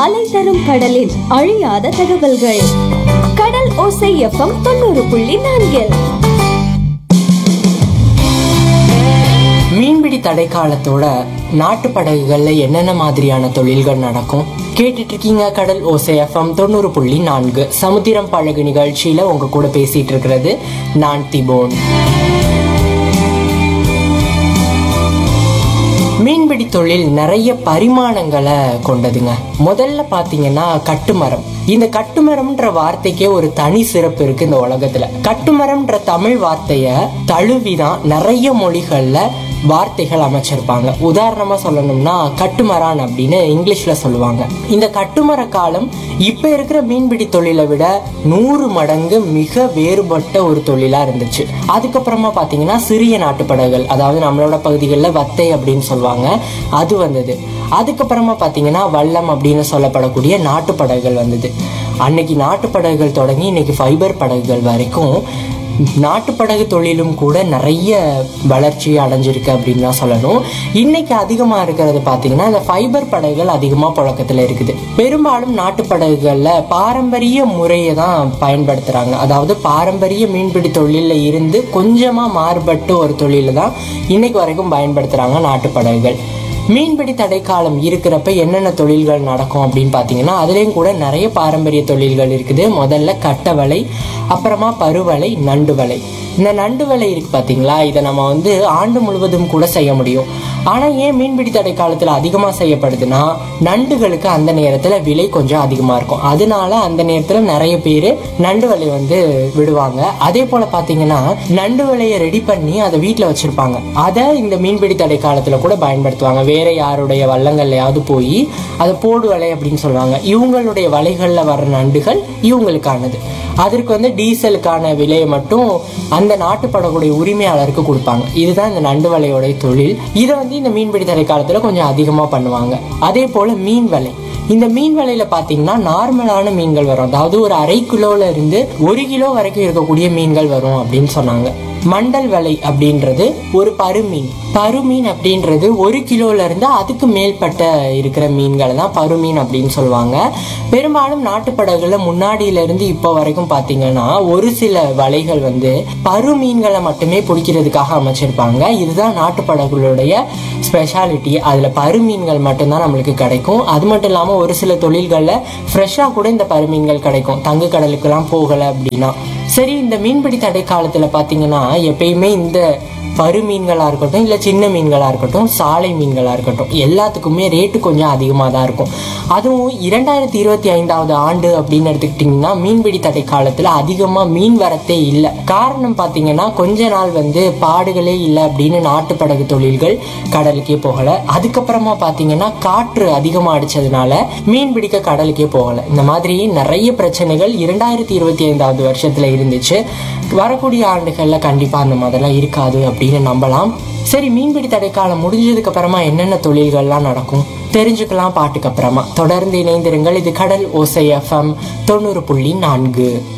அலை தரும் கடலின் அழியாத தகவல்கள் கடல் ஓசை எஃப்எம் தொண்ணூறு புள்ளி நான்கில் மீன்பிடி தடை காலத்தோட நாட்டு படகுகள்ல என்னென்ன மாதிரியான தொழில்கள் நடக்கும் கேட்டுட்டு இருக்கீங்க கடல் ஓசை எஃப்எம் தொண்ணூறு புள்ளி நான்கு சமுத்திரம் பழகு நிகழ்ச்சியில உங்க கூட பேசிட்டு இருக்கிறது நான் திபோன் மீன்பிடி தொழில் நிறைய பரிமாணங்களை கொண்டதுங்க முதல்ல பாத்தீங்கன்னா கட்டுமரம் இந்த கட்டுமரம்ன்ற வார்த்தைக்கே ஒரு தனி சிறப்பு இருக்கு இந்த உலகத்துல கட்டுமரம்ன்ற தமிழ் வார்த்தைய தழுவிதான் நிறைய மொழிகள்ல வார்த்தைகள் அமைச்சிருப்பாங்க உதாரணமா சொல்லணும்னா கட்டுமரான் அப்படின்னு இங்கிலீஷ்ல சொல்லுவாங்க இந்த கட்டுமர காலம் இப்ப இருக்கிற மீன்பிடி தொழிலை விட நூறு மடங்கு மிக வேறுபட்ட ஒரு தொழிலா இருந்துச்சு அதுக்கப்புறமா பாத்தீங்கன்னா சிறிய நாட்டுப்படகுகள் அதாவது நம்மளோட பகுதிகளில் வத்தை அப்படின்னு சொல்லுவாங்க அது வந்தது அதுக்கப்புறமா பாத்தீங்கன்னா வல்லம் அப்படின்னு சொல்லப்படக்கூடிய நாட்டுப்படகுகள் வந்தது அன்னைக்கு நாட்டுப்படகுகள் தொடங்கி இன்னைக்கு ஃபைபர் படகுகள் வரைக்கும் நாட்டுப்படகு தொழிலும் கூட நிறைய வளர்ச்சி அடைஞ்சிருக்கு அப்படின்னு தான் சொல்லணும் இன்னைக்கு அதிகமா இருக்கிறது பாத்தீங்கன்னா இந்த ஃபைபர் படகுகள் அதிகமா புழக்கத்துல இருக்குது பெரும்பாலும் நாட்டுப்படகுகள்ல பாரம்பரிய முறையை தான் பயன்படுத்துறாங்க அதாவது பாரம்பரிய மீன்பிடி தொழில இருந்து கொஞ்சமா மாறுபட்டு ஒரு தொழில தான் இன்னைக்கு வரைக்கும் பயன்படுத்துறாங்க நாட்டுப்படகுகள் மீன்பிடி தடை காலம் இருக்கிறப்ப என்னென்ன தொழில்கள் நடக்கும் அப்படின்னு பார்த்தீங்கன்னா அதுலேயும் கூட நிறைய பாரம்பரிய தொழில்கள் இருக்குது முதல்ல கட்டவலை அப்புறமா பருவலை நண்டு வலை இந்த நண்டு வலை இருக்கு பார்த்தீங்களா இதை நம்ம வந்து ஆண்டு முழுவதும் கூட செய்ய முடியும் ஆனால் ஏன் மீன்பிடி தடை காலத்தில் அதிகமாக செய்யப்படுதுன்னா நண்டுகளுக்கு அந்த நேரத்தில் விலை கொஞ்சம் அதிகமாக இருக்கும் அதனால அந்த நேரத்தில் நிறைய பேர் நண்டு வலை வந்து விடுவாங்க அதே போல் பார்த்தீங்கன்னா நண்டு வலையை ரெடி பண்ணி அதை வீட்டில் வச்சிருப்பாங்க அதை இந்த மீன்பிடி தடை காலத்தில் கூட பயன்படுத்துவாங்க வேற யாருடைய வள்ளங்கள்லையாவது போய் அதை போடு வலை அப்படின்னு சொல்லுவாங்க இவங்களுடைய வலைகளில் வர்ற நண்டுகள் இவங்களுக்கானது அதற்கு வந்து டீசலுக்கான விலையை மட்டும் அந்த நாட்டுப்படகுடைய உரிமையாளருக்கு கொடுப்பாங்க இதுதான் இந்த நண்டு வலையோடைய தொழில் இதை வந்து இந்த மீன்பிடி தடை காலத்துல கொஞ்சம் அதிகமா பண்ணுவாங்க அதே போல மீன் வலை இந்த மீன் வலையில பாத்தீங்கன்னா நார்மலான மீன்கள் வரும் அதாவது ஒரு அரை கிலோல இருந்து ஒரு கிலோ வரைக்கும் இருக்கக்கூடிய மீன்கள் வரும் அப்படின்னு சொன்னாங்க மண்டல் வலை அப்படின்றது ஒரு பருமீன் பருமீன் அப்படின்றது ஒரு கிலோல இருந்து அதுக்கு மேற்பட்ட இருக்கிற மீன்களை தான் பருமீன் அப்படின்னு சொல்லுவாங்க பெரும்பாலும் நாட்டுப்படகுல முன்னாடியில இருந்து இப்போ வரைக்கும் பாத்தீங்கன்னா ஒரு சில வலைகள் வந்து பருமீன்களை மட்டுமே பிடிக்கிறதுக்காக அமைச்சிருப்பாங்க இதுதான் நாட்டுப்படகுகளுடைய ஸ்பெஷாலிட்டி அதுல பருமீன்கள் மட்டும்தான் நம்மளுக்கு கிடைக்கும் அது மட்டும் இல்லாம ஒரு சில தொழில்கள்ல ஃப்ரெஷ்ஷா கூட இந்த பருமீன்கள் கிடைக்கும் தங்கு கடலுக்கெல்லாம் போகல அப்படின்னா சரி இந்த மீன்பிடி தடை காலத்துல பாத்தீங்கன்னா எப்பயுமே இந்த பரு மீன்களா இருக்கட்டும் இல்ல சின்ன மீன்களா இருக்கட்டும் சாலை மீன்களா இருக்கட்டும் எல்லாத்துக்குமே ரேட்டு கொஞ்சம் அதிகமாக தான் இருக்கும் அதுவும் இரண்டாயிரத்தி இருபத்தி ஐந்தாவது ஆண்டு அப்படின்னு எடுத்துக்கிட்டிங்கன்னா மீன்பிடி தடை காலத்துல அதிகமா மீன் வரத்தே இல்லை காரணம் பாத்தீங்கன்னா கொஞ்ச நாள் வந்து பாடுகளே இல்லை அப்படின்னு நாட்டு படகு தொழில்கள் கடலுக்கே போகல அதுக்கப்புறமா பாத்தீங்கன்னா காற்று அதிகமா அடிச்சதுனால மீன் பிடிக்க கடலுக்கே போகல இந்த மாதிரி நிறைய பிரச்சனைகள் இரண்டாயிரத்தி இருபத்தி ஐந்தாவது வருஷத்துல இருந்துச்சு வரக்கூடிய ஆண்டுகள்ல கண்டிப்பா அந்த மாதிரிலாம் இருக்காது அப்படின்னு நம்பலாம் சரி மீன்பிடி தடைக்காலம் முடிஞ்சதுக்கு அப்புறமா என்னென்ன தொழில்கள்லாம் நடக்கும் தெரிஞ்சுக்கலாம் பாட்டுக்கு அப்புறமா தொடர்ந்து இணைந்திருங்கள் இது கடல் ஓசை எஃப்எம் தொண்ணூறு புள்ளி நான்கு